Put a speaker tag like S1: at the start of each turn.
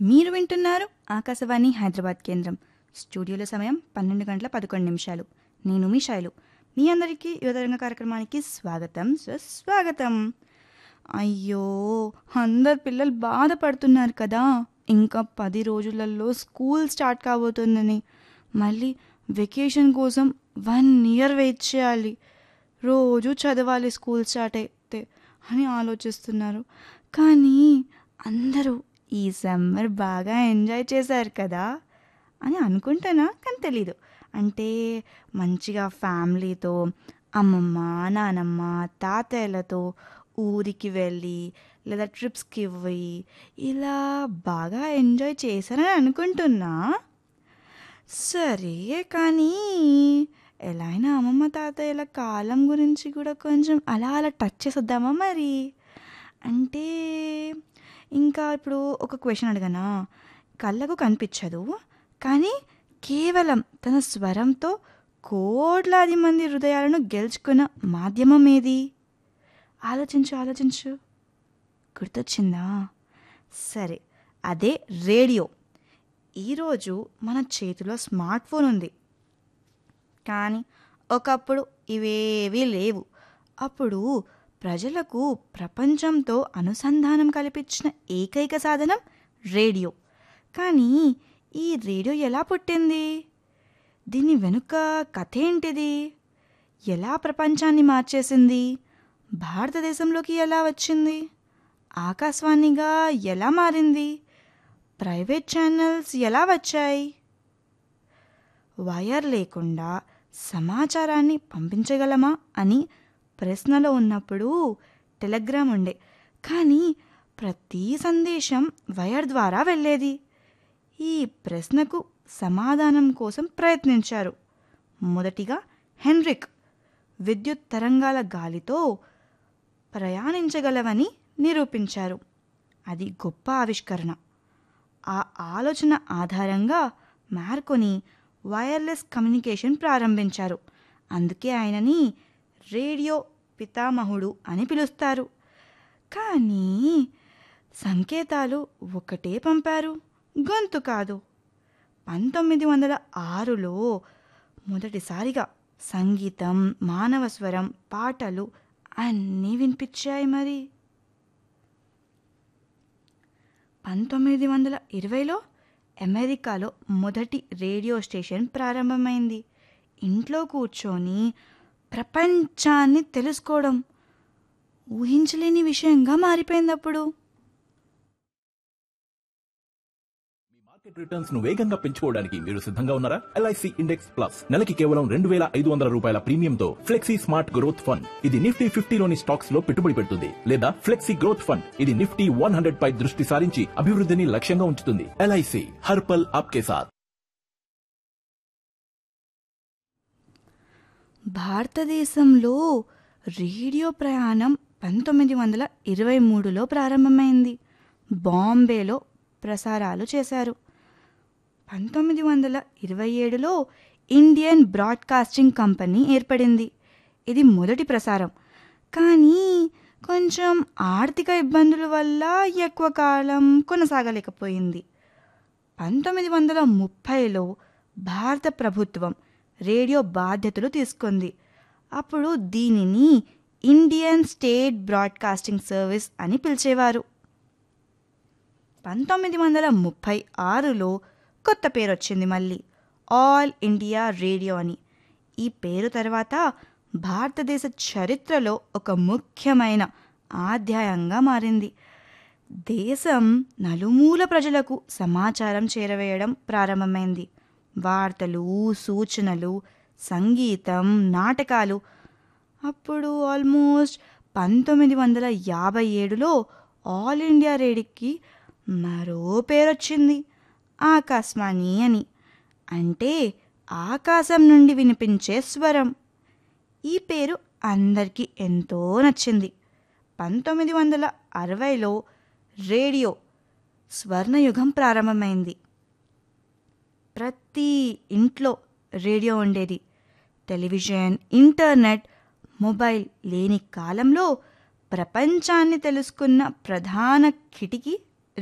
S1: మీరు వింటున్నారు ఆకాశవాణి హైదరాబాద్ కేంద్రం స్టూడియోలో సమయం పన్నెండు గంటల పదకొండు నిమిషాలు నేను మీ శైలు మీ అందరికీ యువతరంగ కార్యక్రమానికి స్వాగతం సుస్వాగతం అయ్యో అందరు పిల్లలు బాధపడుతున్నారు కదా ఇంకా పది రోజులలో స్కూల్ స్టార్ట్ కాబోతుందని మళ్ళీ వెకేషన్ కోసం వన్ ఇయర్ వెయిట్ చేయాలి రోజు చదవాలి స్కూల్ స్టార్ట్ అయితే అని ఆలోచిస్తున్నారు కానీ అందరూ ఈ సమ్మర్ బాగా ఎంజాయ్ చేశారు కదా అని అనుకుంటానా కానీ తెలీదు అంటే మంచిగా ఫ్యామిలీతో అమ్మమ్మ నానమ్మ తాతయ్యలతో ఊరికి వెళ్ళి లేదా ట్రిప్స్కి పోయి ఇలా బాగా ఎంజాయ్ చేశారని అనుకుంటున్నా సరే కానీ ఎలా అయినా అమ్మమ్మ తాతయ్యల కాలం గురించి కూడా కొంచెం అలా అలా టచ్ చేసేద్దామా మరి అంటే ఇంకా ఇప్పుడు ఒక క్వశ్చన్ అడగనా కళ్ళకు కనిపించదు కానీ కేవలం తన స్వరంతో కోట్లాది మంది హృదయాలను గెలుచుకున్న మాధ్యమం ఏది ఆలోచించు ఆలోచించు గుర్తొచ్చిందా సరే అదే రేడియో ఈరోజు మన చేతిలో స్మార్ట్ ఫోన్ ఉంది కానీ ఒకప్పుడు ఇవేవీ లేవు అప్పుడు ప్రజలకు ప్రపంచంతో అనుసంధానం కల్పించిన ఏకైక సాధనం రేడియో కానీ ఈ రేడియో ఎలా పుట్టింది దీని వెనుక కథ ఏంటిది ఎలా ప్రపంచాన్ని మార్చేసింది భారతదేశంలోకి ఎలా వచ్చింది ఆకాశవాణిగా ఎలా మారింది ప్రైవేట్ ఛానల్స్ ఎలా వచ్చాయి వైర్ లేకుండా సమాచారాన్ని పంపించగలమా అని ప్రశ్నలో ఉన్నప్పుడు టెలిగ్రామ్ ఉండే కానీ ప్రతి సందేశం వైర్ ద్వారా వెళ్ళేది ఈ ప్రశ్నకు సమాధానం కోసం ప్రయత్నించారు మొదటిగా హెన్రిక్ విద్యుత్ తరంగాల గాలితో ప్రయాణించగలవని నిరూపించారు అది గొప్ప ఆవిష్కరణ ఆ ఆలోచన ఆధారంగా మార్కొని వైర్లెస్ కమ్యూనికేషన్ ప్రారంభించారు అందుకే ఆయనని రేడియో పితామహుడు అని పిలుస్తారు కానీ సంకేతాలు ఒకటే పంపారు గొంతు కాదు పంతొమ్మిది వందల ఆరులో మొదటిసారిగా సంగీతం మానవ స్వరం పాటలు అన్నీ వినిపించాయి మరి పంతొమ్మిది వందల ఇరవైలో అమెరికాలో మొదటి రేడియో స్టేషన్ ప్రారంభమైంది ఇంట్లో కూర్చొని ప్రపంచాన్ని తెలుసుకోవడం ఊహించలేని విషయంగా మారిపోయింది అప్పుడు
S2: మీ మార్కెట్ రిటర్న్స్ ను వేగంగా పెంచుకోవడానికి మీరు సిద్ధంగా ఉన్నారా ఎల్ఐసి ఇండెక్స్ ప్లస్ నెలకి కేవలం రెండు వేల ఐదు వందల రూపాయల ప్రీమియంతో ఫ్లెక్సీ స్మార్ట్ గ్రోత్ ఫండ్ ఇది నిఫ్టీ ఫిఫ్టీలోని స్టాక్స్ లో పెట్టుబడి పెడుతుంది లేదా ఫ్లెక్సీ గ్రోత్ ఫండ్ ఇది నిఫ్టీ వన్ హండ్రెడ్ పై దృష్టి సారించి అభివృద్ధిని లక్ష్యంగా ఉంచుతుంది ఎల్ఐసి హర్పల్ ఆప్కే సాత్
S1: భారతదేశంలో రేడియో ప్రయాణం పంతొమ్మిది వందల ఇరవై మూడులో ప్రారంభమైంది బాంబేలో ప్రసారాలు చేశారు పంతొమ్మిది వందల ఇరవై ఏడులో ఇండియన్ బ్రాడ్కాస్టింగ్ కంపెనీ ఏర్పడింది ఇది మొదటి ప్రసారం కానీ కొంచెం ఆర్థిక ఇబ్బందుల వల్ల ఎక్కువ కాలం కొనసాగలేకపోయింది పంతొమ్మిది వందల ముప్పైలో భారత ప్రభుత్వం రేడియో బాధ్యతలు తీసుకుంది అప్పుడు దీనిని ఇండియన్ స్టేట్ బ్రాడ్కాస్టింగ్ సర్వీస్ అని పిలిచేవారు పంతొమ్మిది వందల ముప్పై ఆరులో కొత్త పేరు వచ్చింది మళ్ళీ ఆల్ ఇండియా రేడియో అని ఈ పేరు తర్వాత భారతదేశ చరిత్రలో ఒక ముఖ్యమైన అధ్యాయంగా మారింది దేశం నలుమూల ప్రజలకు సమాచారం చేరవేయడం ప్రారంభమైంది వార్తలు సూచనలు సంగీతం నాటకాలు అప్పుడు ఆల్మోస్ట్ పంతొమ్మిది వందల యాభై ఏడులో ఆల్ ఇండియా రేడియోకి మరో పేరు వచ్చింది ఆకాశవాణి అని అంటే ఆకాశం నుండి వినిపించే స్వరం ఈ పేరు అందరికీ ఎంతో నచ్చింది పంతొమ్మిది వందల అరవైలో రేడియో స్వర్ణయుగం ప్రారంభమైంది ప్రతి ఇంట్లో రేడియో ఉండేది టెలివిజన్ ఇంటర్నెట్ మొబైల్ లేని కాలంలో ప్రపంచాన్ని తెలుసుకున్న ప్రధాన కిటికీ